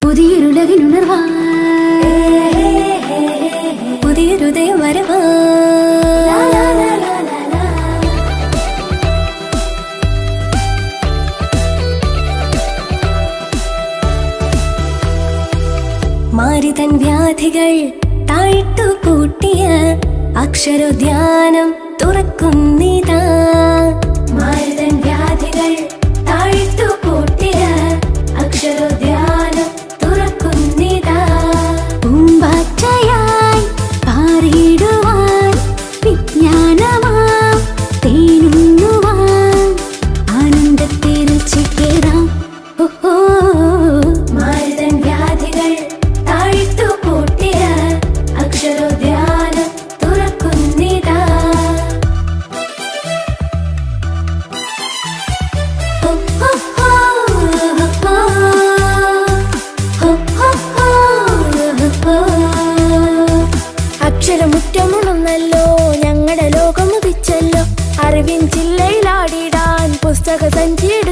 പുതിയൊരുലകിനുണർവാ പുതിയൊരുദയം വരവാ മാരിതൻ വ്യാധികൾ താഴ്ത്തു പൂട്ടിയ അക്ഷരോദ്യാനം തുറക്കുന്നിതാ മാരിതൻ വ്യാധികൾ താഴ്ത്തു പൂട്ടിയ അക്ഷരോദ്യാനം തുറക്കുന്നിതാ പൂമ്പാറ്റയായി പാറിയിടുവാൻ വിജ്ഞാനമാം തേനുണ്ണുവാൻ ആനന്ദത്തിൽ ചിക്കേറാം ഓഹോ മാരുതൻ വ്യാധികൾ താഴ്ത്തു പൂട്ടിയ അക്ഷരോദ്യാനം തുറക്കുന്നിതാ ഹോ, ഹോ, ഹോ, ഹോ, ഹോ, ഹോ, ഹോ, ഹോ. അക്ഷരമുറ്റമുണന്നല്ലോ ഞങ്ങളുടെ ലോകമുദിച്ചല്ലോ അറിവിൻ ചില്ലയിലാടിടാൻ പുസ്തക സഞ്ചി